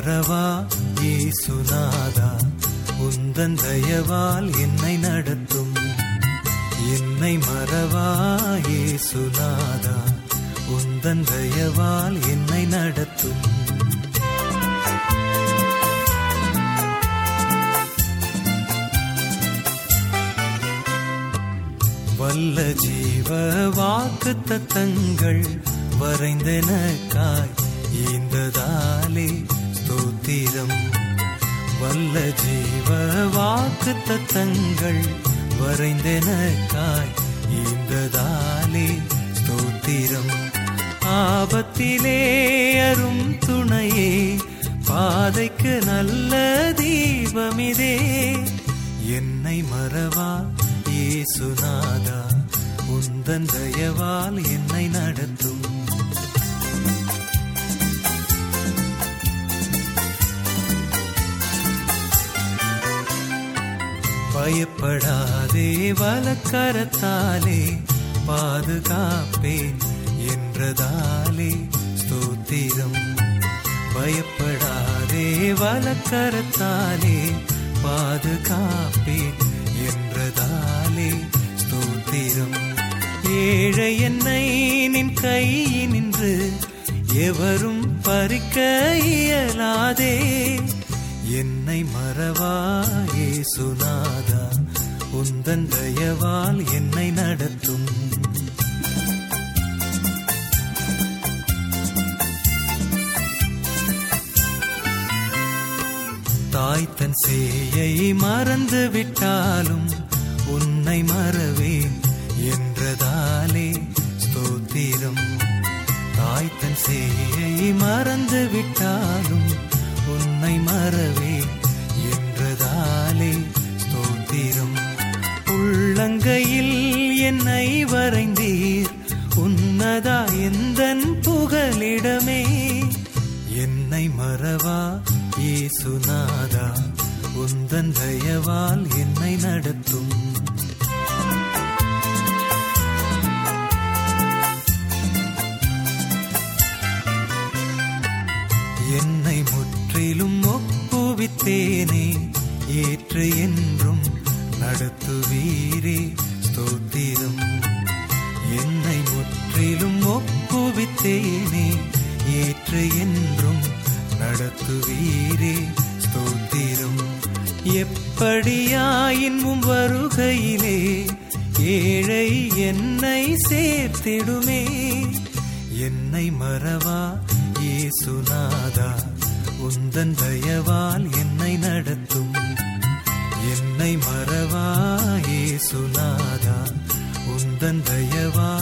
மறவா இயேசுநாதா உந்தன் தயவால் என்னை நடத்தும் என்னை மறவா இயேசுநாதா உந்தன் தயவால் என்னை நடத்தும் வல்ல ஜீவ வாக்கு தத்தங்கள் வரைந்தனக்காய் ஈந்ததாலே ஸ்தோத்திரம் வல்ல ஜீவ வாக்கு தத்தங்கள் வரைந்தனக்காய் ஈந்ததாலே ஸ்தோத்திரம் ஆபத்திலே அரும் துணையே பாதைக்கு நல்ல தீபமிதே என்னை மறவா இயேசுநாதா உந்தன் தயவால் என்னை நடத்தும் பயப்படாதே வலக்கரத்தாலே பாதுகாப்பேன் என்றதாலே ஸ்தோத்திரம் பயப்படாதே வலக்கரத்தாலே பாதுகாப்பேன் என்றதாலே ஸ்தோத்திரம் ஏழை என்னை நின் கையினின்று எவரும் பறிக்க இயலாதே என்னை மறவாயே சுனாதா உந்தன் தயவால் என்னை நடத்தும் தாய் தன் சேயை மறந்து விட்டாலும் உன்னை மறவேன் என்றதாலே ஸ்தோத்திரம் தாய் தன் சேயை மறந்து விட்டாலும் உன்னை மறவேன் என்றதாலே ஸ்தோத்திரம் உள்ளங்கையில் என்னை வரைந்தீர் உன்னதா எந்தன் புகலிடமே என்னை மறவா இயேசுநாதா உந்தன் தயவால் என்னை நடத்தும் என்னை முற்றிலும் ஒப்புவித்தேனே ஏற்று என்றும் நடத்துவீரே ஸ்தோத்திரம் என்னை முற்றிலும் ஒப்புவித்தேனே ஏற்று என்றும் நடத்துவீரே ஸ்தோத்திரம் எப்படியாயின் உம் வருகையிலே ஏழை என்னை சேர்த்திடுமே என்னை மறவா இயேசுநாதா உந்தன் தயவால் என்னை நடத்தும் என்னை மறவா இயேசுநாதா உந்தன் தயவால்